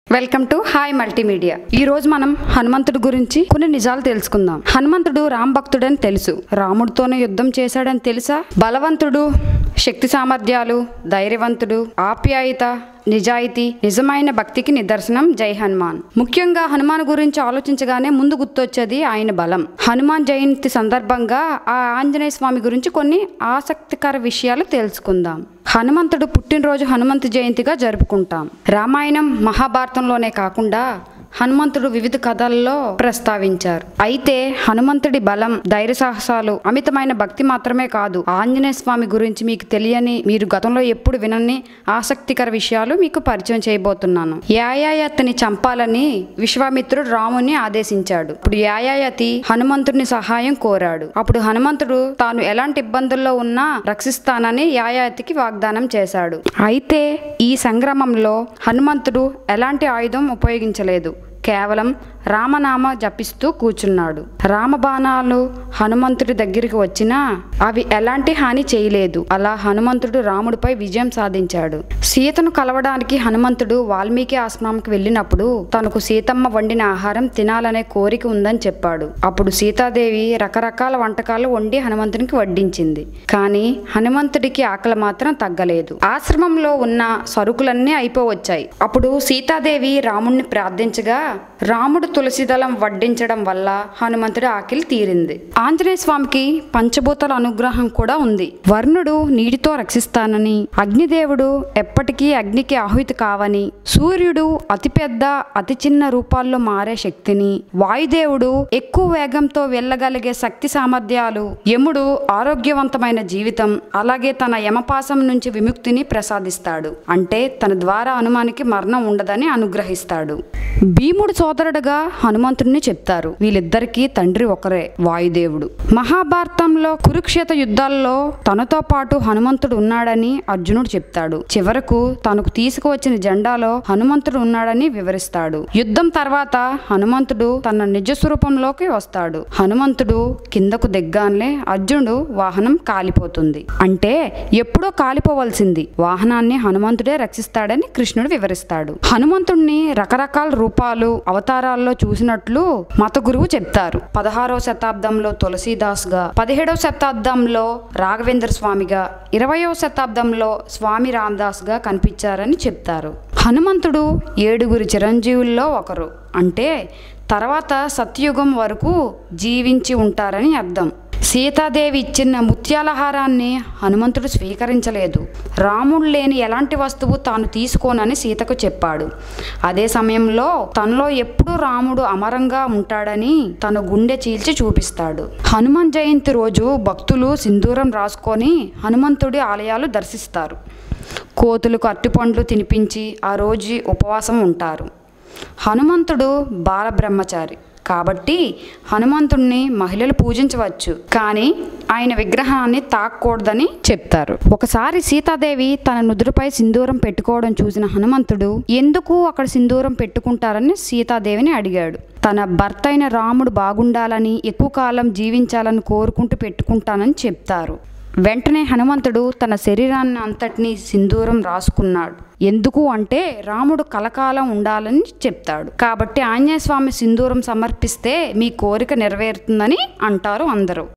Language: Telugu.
వెల్కమ్ టు హాయ్ మల్టీమీడియా ఈ రోజు మనం హనుమంతుడి గురించి కొన్ని నిజాలు తెలుసుకుందాం హనుమంతుడు రామ్ భక్తుడని తెలుసు రాముడితోనే యుద్ధం చేశాడని తెలుసా బలవంతుడు శక్తి సామర్థ్యాలు ధైర్యవంతుడు ఆప్యాయత నిజాయితీ నిజమైన భక్తికి నిదర్శనం జై హనుమాన్ ముఖ్యంగా హనుమాన్ గురించి ఆలోచించగానే ముందు గుర్తొచ్చేది ఆయన బలం హనుమాన్ జయంతి సందర్భంగా ఆ ఆంజనేయ స్వామి గురించి కొన్ని ఆసక్తికర విషయాలు తెలుసుకుందాం హనుమంతుడు పుట్టినరోజు హనుమంతు జయంతిగా జరుపుకుంటాం రామాయణం మహాభారతంలోనే కాకుండా హనుమంతుడు వివిధ కథల్లో ప్రస్తావించారు అయితే హనుమంతుడి బలం ధైర్య సాహసాలు అమితమైన భక్తి మాత్రమే కాదు ఆంజనేయ స్వామి గురించి మీకు తెలియని మీరు గతంలో ఎప్పుడు వినని ఆసక్తికర విషయాలు మీకు పరిచయం చేయబోతున్నాను యాయాయతిని చంపాలని విశ్వామిత్రుడు రాముని ఆదేశించాడు ఇప్పుడు యాయాయతి హనుమంతుడిని సహాయం కోరాడు అప్పుడు హనుమంతుడు తాను ఎలాంటి ఇబ్బందుల్లో ఉన్నా రక్షిస్తానని యాయాతికి వాగ్దానం చేశాడు అయితే ఈ సంగ్రామంలో హనుమంతుడు ఎలాంటి ఆయుధం ఉపయోగించలేదు కేవలం రామనామ జపిస్తూ కూర్చున్నాడు రామబాణాలు హనుమంతుడి దగ్గరికి వచ్చినా అవి ఎలాంటి హాని చేయలేదు అలా హనుమంతుడు రాముడిపై విజయం సాధించాడు సీతను కలవడానికి హనుమంతుడు వాల్మీకి ఆశ్రమంకి వెళ్ళినప్పుడు తనకు సీతమ్మ వండిన ఆహారం తినాలనే కోరిక ఉందని చెప్పాడు అప్పుడు సీతాదేవి రకరకాల వంటకాలు వండి హనుమంతునికి వడ్డించింది కానీ హనుమంతుడికి ఆకలి మాత్రం తగ్గలేదు ఆశ్రమంలో ఉన్న సరుకులన్నీ అయిపోవచ్చాయి అప్పుడు సీతాదేవి రాముణ్ణి ప్రార్థించగా రాముడు తులసిదళం వడ్డించడం వల్ల హనుమంతుడి ఆకలి తీరింది ఆంజనేయ స్వామికి పంచభూతాల అనుగ్రహం కూడా ఉంది వర్ణుడు నీటితో రక్షిస్తానని అగ్నిదేవుడు ఎప్పటికీ అగ్నికి ఆహుతి కావని సూర్యుడు అతిపెద్ద అతి చిన్న రూపాల్లో మారే శక్తిని వాయుదేవుడు ఎక్కువ వేగంతో వెళ్ళగలిగే శక్తి సామర్థ్యాలు యముడు ఆరోగ్యవంతమైన జీవితం అలాగే తన యమపాసం నుంచి విముక్తిని ప్రసాదిస్తాడు అంటే తన ద్వారా హనుమానికి మరణం ఉండదని అనుగ్రహిస్తాడు భీముడు సోదరుడుగా హనుమంతుడిని చెప్తారు వీళ్ళిద్దరికీ తండ్రి ఒకరే వాయుదేవుడు మహాభారతంలో కురుక్షేత్ర యుద్ధాల్లో తనతో పాటు హనుమంతుడు ఉన్నాడని అర్జునుడు చెప్తాడు చివరకు తనకు తీసుకువచ్చిన జెండాలో హనుమంతుడు ఉన్నాడని వివరిస్తాడు యుద్ధం తర్వాత హనుమంతుడు తన నిజ స్వరూపంలోకి వస్తాడు హనుమంతుడు కిందకు దిగ్గానే అర్జునుడు వాహనం కాలిపోతుంది అంటే ఎప్పుడో కాలిపోవలసింది వాహనాన్ని హనుమంతుడే రక్షిస్తాడని కృష్ణుడు వివరిస్తాడు హనుమంతుడిని రకరకాల రూపాలు అవతారాల్లో చూసినట్లు మత గురువు చెప్తారు పదహారవ శతాబ్దంలో తులసీదాస్ గా పదిహేడవ శతాబ్దంలో రాఘవేంద్ర స్వామిగా ఇరవయవ శతాబ్దంలో స్వామి రామదాస్ గా కనిపించారని చెప్తారు హనుమంతుడు ఏడుగురి చిరంజీవుల్లో ఒకరు అంటే తర్వాత సత్యుగం వరకు జీవించి ఉంటారని అర్థం సీతాదేవి ఇచ్చిన ముత్యాలహారాన్ని హనుమంతుడు స్వీకరించలేదు రాముడు లేని ఎలాంటి వస్తువు తాను తీసుకోనని సీతకు చెప్పాడు అదే సమయంలో తనలో ఎప్పుడూ రాముడు అమరంగా ఉంటాడని తన గుండె చీల్చి చూపిస్తాడు హనుమాన్ జయంతి రోజు భక్తులు సింధూరం రాసుకొని హనుమంతుడి ఆలయాలు దర్శిస్తారు కోతులకు అరటిపండ్లు తినిపించి ఆ రోజు ఉపవాసం ఉంటారు హనుమంతుడు బాలబ్రహ్మచారి కాబట్టి హనుమంతుణ్ణి మహిళలు పూజించవచ్చు కానీ ఆయన విగ్రహాన్ని తాకూడదని చెప్తారు ఒకసారి సీతాదేవి తన నుదురుపై సింధూరం పెట్టుకోవడం చూసిన హనుమంతుడు ఎందుకు అక్కడ సింధూరం పెట్టుకుంటారని సీతాదేవిని అడిగాడు తన భర్త అయిన రాముడు బాగుండాలని ఎక్కువ కాలం జీవించాలని కోరుకుంటూ పెట్టుకుంటానని చెప్తారు వెంటనే హనుమంతుడు తన శరీరాన్ని అంతటినీ సింధూరం రాసుకున్నాడు ఎందుకు అంటే రాముడు కలకాలం ఉండాలని చెప్తాడు కాబట్టి ఆంజనేయ స్వామి సింధూరం సమర్పిస్తే మీ కోరిక నెరవేరుతుందని అంటారు అందరూ